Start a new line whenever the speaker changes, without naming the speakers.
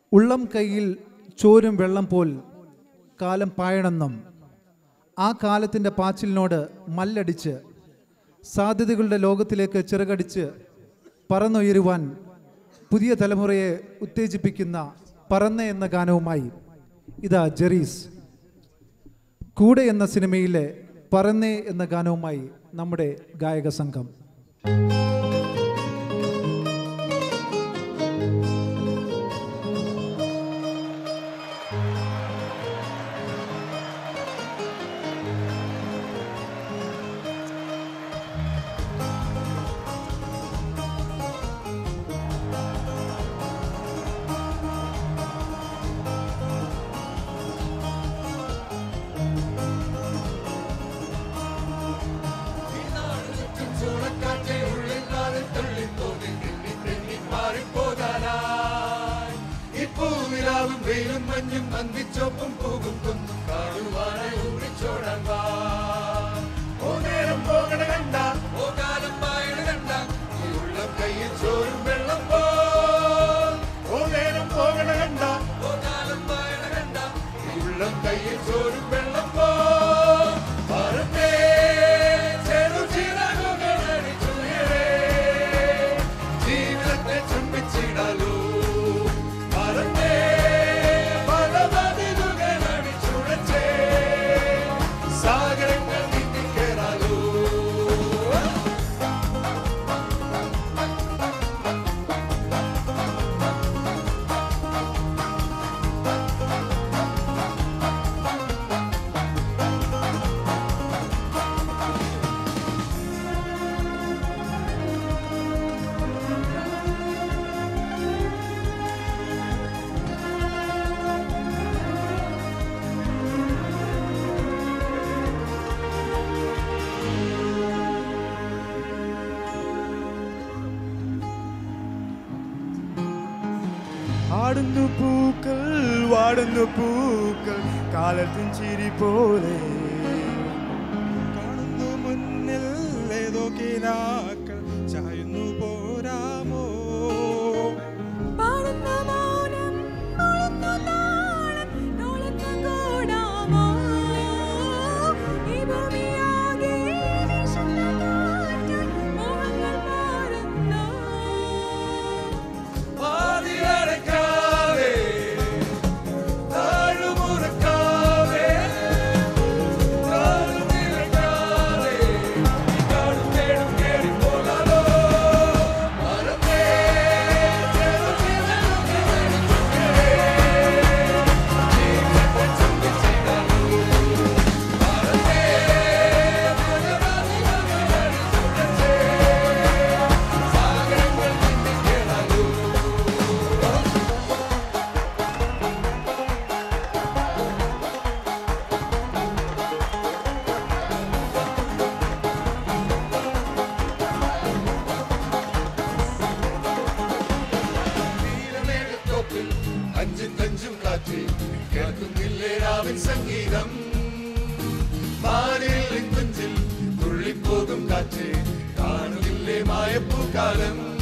ഉള്ളം കൈയിൽ ചോരും വെള്ളം പോൽ കാലം പായണമെന്നും ആ കാലത്തിൻ്റെ പാച്ചിലിനോട് മല്ലടിച്ച് സാധ്യതകളുടെ ലോകത്തിലേക്ക് ചിറകടിച്ച് പറന്നുയരുവാൻ പുതിയ തലമുറയെ ഉത്തേജിപ്പിക്കുന്ന പറന്ന എന്ന ഗാനവുമായി ഇതാ ജെറീസ് കൂടെ എന്ന സിനിമയിലെ പറന്നേ എന്ന ഗാനവുമായി നമ്മുടെ ഗായക സംഘം
ഇപ്പൂവിലാവും വെയിലും മഞ്ഞും അന്തിച്ചോപ്പും പോകും കൊന്നും കാണുവാനായി ഊറിച്ചോടാൻ വാ ഓ നേരം പോകണ കണ്ട ഓ കാലം പായണ കണ്ട ഈ ഉള്ളം കയ്യിൽ ചോറും വെള്ളം പോ ഓ നേരം പോകണ കണ്ട ഓ കാലം പായണ കണ്ട ഈ ഉള്ളം കയ്യിൽ ചോറും വെള്ളം പോ പറന്നേ ചെറു ചിറകുകളടിച്ചുയരേ ജീവിതത്തെ ചുംബിച്ചിടാലോ പറന്നേ പല മതിലുകൾ അടിച്ചുടച്ചേ സാഗരങ്ങൾ നീന്തിക്കേറാലോ
ആടുന്നു പൂക്കൾ വാടുന്നു പൂക്കൾ കാലത്തിൻ ചിരി പോലെ കാണുന്നു മുന്നിൽ ഏതോ കിനാക്കൾ ചായുന്നു പോരാമോ
പാടുന്ന മൗനം മുഴുത്ത താളം നോളത്ത് കൂടാമോ ഈ ഭൂമിയാകെ വീശുന്ന കാറ്റ് മോഹങ്ങൾ മാറുന്നു
പാതിയടക്കാതെ താഴുമുറക്കാതെ താഴുനിരക്കാതെ ഈ കാടും മേടും കേറിപ്പോകാലോ മരത്തേ ചെറു ചിറകുകളടിച്ചുയരേ ജീവിതത്തെ ചുംബിച്ചിടാലോ മരത്തേ പല മതിലുകളടിച്ചുടച്ചേ സാഗരങ്ങൾ നീന്തിക്കേറാലോ നീലമേഘത്തോപ്പിൽ അഞ്ചും തഞ്ചും കാറ്റ് കേൾക്കുന്നില്ലേ രാവിൻ സംഗീതം മാറിൽ തുഞ്ചിൽ തുള്ളിപ്പോകും കാറ്റ് കാണുന്നില്ലേ മായപ്പൂക്കാലം